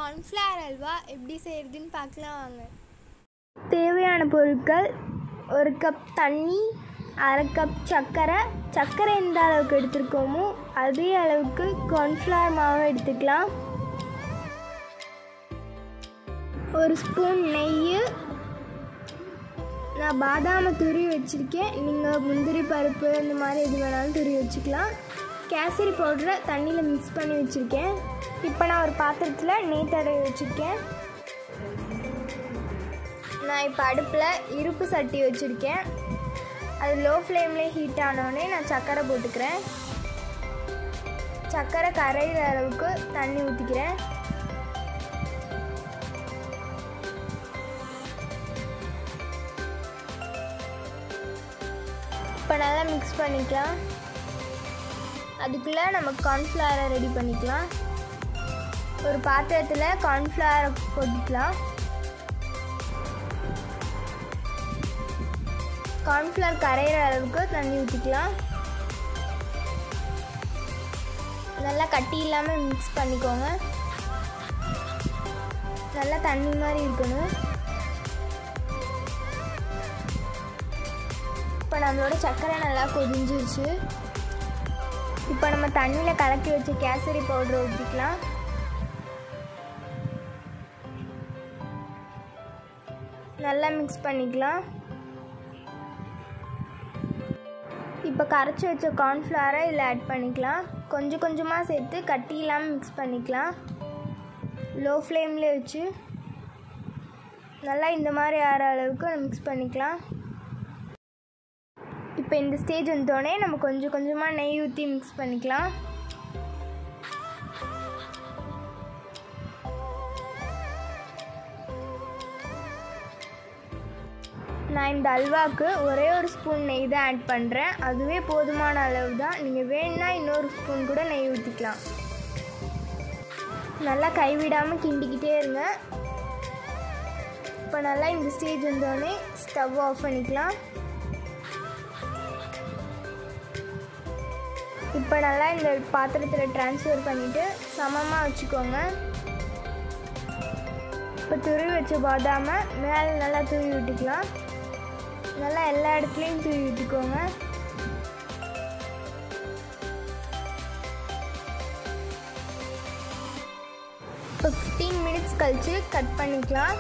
cornflour halwa எப்படி செய்கிறதுன்னு பார்க்கலாம் வாங்க தேவையான பொருட்கள் ஒரு கப் தண்ணி அரை கப் சர்க்கரை சர்க்கரை எந்த அளவுக்கு எடுத்திருக்கோமோ அதே அளவுக்கு கார்ன்ஃப்ளவர் மாவு எடுத்துக்கலாம் ஒரு ஸ்பூன் நெய் நான் பாதாமை துருவி வச்சுருக்கேன் நீங்கள் முந்திரி பருப்பு இந்த மாதிரி எது வேணாலும் துருவி வச்சுக்கலாம் கேசரி பவுடரை தண்ணியில் மிக்ஸ் பண்ணி வச்சுருக்கேன் இப்போ நான் ஒரு பாத்திரத்தில் நெய் தடவி வச்சுருக்கேன் நான் இப்போ அடுப்பில் இருப்பு சட்டி வச்சுருக்கேன் அது லோ ஃப்ளேம்லேயே ஹீட் ஆனோடனே நான் சர்க்கரை போட்டுக்கிறேன் சர்க்கரை கரையிற அளவுக்கு தண்ணி ஊற்றிக்கிறேன் இப்போ நல்லா மிக்ஸ் பண்ணிக்கலாம் அதுக்குள்ளே நம்ம கார்ன்ஃப்ளவரை ரெடி பண்ணிக்கலாம் ஒரு பாத்திரத்தில் கார்ன்ஃப்ளவரை போட்டுக்கலாம் கார்ன்ஃப்ளவர் கரையிற அளவுக்கு தண்ணி ஊற்றிக்கலாம் நல்லா கட்டி இல்லாமல் மிக்ஸ் பண்ணிக்கோங்க நல்லா தண்ணி மாதிரி இருக்கணும் இப்போ நம்மளோட சர்க்கரை நல்லா கொதிஞ்சிருச்சு இப்போ நம்ம தண்ணியில் கலக்கி வச்ச கேசரி பவுடரை ஊற்றிக்கலாம் நல்லா மிக்ஸ் பண்ணிக்கலாம் இப்போ கரைச்சி வச்ச கார்ன்ஃப்ளவரை இதில் ஆட் பண்ணிக்கலாம் கொஞ்சம் கொஞ்சமாக சேர்த்து கட்டி இல்லாமல் மிக்ஸ் பண்ணிக்கலாம் லோ ஃப்ளேம்லேயே வச்சு நல்லா இந்த மாதிரி ஆற அளவுக்கு மிக்ஸ் பண்ணிக்கலாம் இப்போ இந்த ஸ்டேஜ் வந்தோடனே நம்ம கொஞ்சம் கொஞ்சமாக நெய் ஊற்றி மிக்ஸ் பண்ணிக்கலாம் நான் இந்த அல்வாவுக்கு ஒரே ஒரு ஸ்பூன் நெய் தான் ஆட் பண்ணுறேன் அதுவே போதுமான அளவு தான் நீங்கள் வேணுன்னா இன்னொரு ஸ்பூன் கூட நெய் ஊற்றிக்கலாம் நல்லா கைவிடாமல் கிண்டிக்கிட்டே இருங்க இப்போ நல்லா இந்த ஸ்டேஜ் வந்தோடனே ஸ்டவ் ஆஃப் பண்ணிக்கலாம் இப்போ நல்லா இந்த பாத்திரத்தில் ட்ரான்ஸ்ஃபர் பண்ணிவிட்டு சமமாக வச்சுக்கோங்க இப்போ துருவி வச்ச பாதாமை மேலே நல்லா தூவி விட்டுக்கலாம் நல்லா எல்லா இடத்துலையும் தூவி விட்டுக்கோங்க இப்போ ஃபிஃப்டீன் மினிட்ஸ் கழித்து கட் பண்ணிக்கலாம்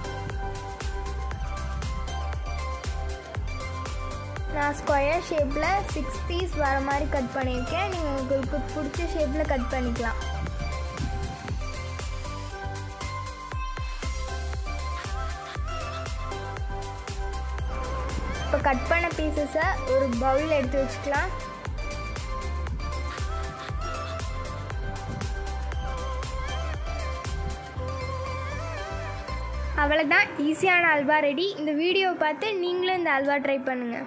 நான் ஸ்கொயர் ஷேப்பில் சிக்ஸ் பீஸ் வர மாதிரி கட் பண்ணியிருக்கேன் நீங்கள் உங்களுக்கு பிடிச்ச ஷேப்பில் கட் பண்ணிக்கலாம் இப்போ கட் பண்ண பீசஸை ஒரு பவுலில் எடுத்து வச்சுக்கலாம் அவ்வளோதான் ஈஸியான அல்வா ரெடி இந்த வீடியோவை பார்த்து நீங்களும் இந்த அல்வா ட்ரை பண்ணுங்கள்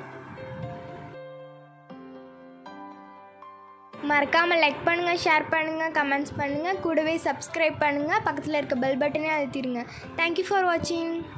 மறக்காமல் லைக் பண்ணுங்கள் ஷேர் பண்ணுங்கள் கமெண்ட்ஸ் பண்ணுங்கள் கூடவே சப்ஸ்கிரைப் பண்ணுங்கள் பக்கத்தில் இருக்க பெல் பட்டனே அழுத்திடுங்க தேங்க்யூ ஃபார் வாட்சிங்